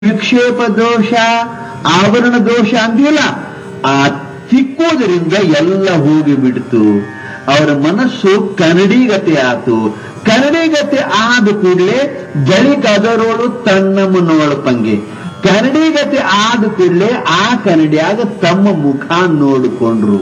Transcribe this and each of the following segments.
ವಿಕ್ಷೇಪ ದೋಷ ಆವರಣ ದೋಷ ಅಂದಿಲ್ಲ ಆ ತಿಕ್ಕೋದ್ರಿಂದ ಎಲ್ಲ ಹೋಗಿ ಬಿಡ್ತು ಅವರ ಮನಸ್ಸು ಕನ್ನಡಿಗತೆ ಆತು ಕನ್ನಡಿಗತೆ ಆದ ಕೂಡಲೇ ಬಳಿಕ ಅದರೋಳು ತಣ್ಣಮ್ಮನೋಳ ಪಂಗೆ ಕನ್ನಡಿಗತೆ ಆದ ಕೂಡಲೇ ಆ ಕನ್ನಡಿಯಾಗ ತಮ್ಮ ಮುಖ ನೋಡಿಕೊಂಡ್ರು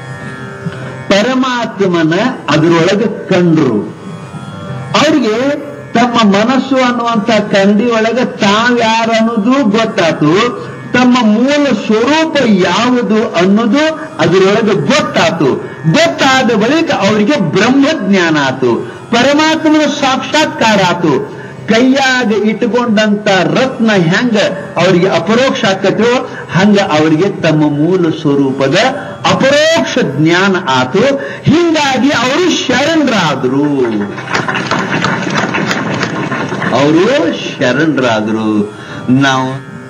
ಪರಮಾತ್ಮನ ಅದರೊಳಗೆ ಕಂಡ್ರು ಅವ್ರಿಗೆ ತಮ್ಮ ಮನಸ್ಸು ಅನ್ನುವಂತ ಕಂಡಿ ಒಳಗೆ ತಾವ್ಯಾರು ಅನ್ನೋದು ಗೊತ್ತಾತು ತಮ್ಮ ಮೂಲ ಸ್ವರೂಪ ಯಾವುದು ಅನ್ನೋದು ಅದರೊಳಗೆ ಗೊತ್ತಾತು ಗೊತ್ತಾದ ಬಳಿಕ ಅವರಿಗೆ ಬ್ರಹ್ಮಜ್ಞಾನ ಆತು ಪರಮಾತ್ಮನ ಸಾಕ್ಷಾತ್ಕಾರ ಆತು ಕೈಯಾಗ ಇಟ್ಟುಕೊಂಡಂತ ರತ್ನ ಹೆಂಗ ಅವರಿಗೆ ಅಪರೋಕ್ಷ ಆಕತೋ ಹಂಗ ಅವರಿಗೆ ತಮ್ಮ ಮೂಲ ಸ್ವರೂಪದ ಅಪರೋಕ್ಷ ಜ್ಞಾನ ಆತು ಹಿಂಗಾಗಿ ಅವರು ಶರಣರಾದ್ರು ಅವರು ಶರಣರಾದ್ರು ನಾವು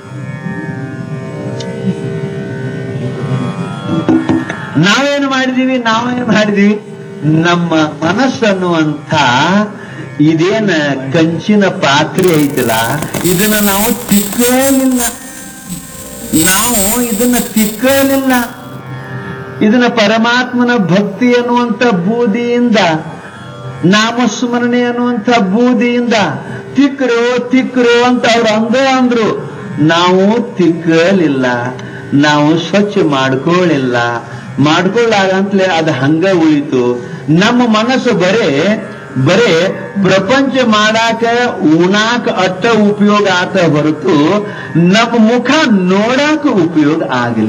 ನಾವೇನು ಮಾಡಿದೀವಿ ನಾವೇನು ಮಾಡಿದೀವಿ ನಮ್ಮ ಮನಸ್ಸನ್ನುವಂಥ ಇದೇನ ಕಂಚಿನ ಪಾತ್ರೆ ಐತಲ್ಲ ಇದನ್ನ ನಾವು ತಿಕ್ಕಲಿಲ್ಲ ನಾವು ಇದನ್ನ ತಿಕ್ಕಲಿಲ್ಲ ಇದನ್ನ ಪರಮಾತ್ಮನ ಭಕ್ತಿ ಅನ್ನುವಂಥ ಬೂದಿಯಿಂದ ನಾಮಸ್ಮರಣೆ ಅನ್ನುವಂಥ ಬೂದಿಯಿಂದ ತಿಕ್ಕರು ತಿಕ್ಕರು ಅಂತ ಅವ್ರು ಅಂದೇ ಅಂದ್ರು ನಾವು ತಿಕ್ಕಲಿಲ್ಲ ನಾವು ಸ್ವಚ್ಛ ಮಾಡ್ಕೊಳ್ಳಿಲ್ಲ ಮಾಡ್ಕೊಳ್ಳಾಗಂತಲೇ ಅದು ಹಂಗ ಉಳಿತು ನಮ್ಮ ಮನಸ್ಸು ಬರೇ ಬರೇ ಪ್ರಪಂಚ ಮಾಡಾಕ ಉಣಾಕ ಅಟ್ಟ ಉಪಯೋಗ ಆತ ಹೊರತು ನಮ್ಮ ಮುಖ ನೋಡಾಕ ಉಪಯೋಗ ಆಗಲಿಲ್ಲ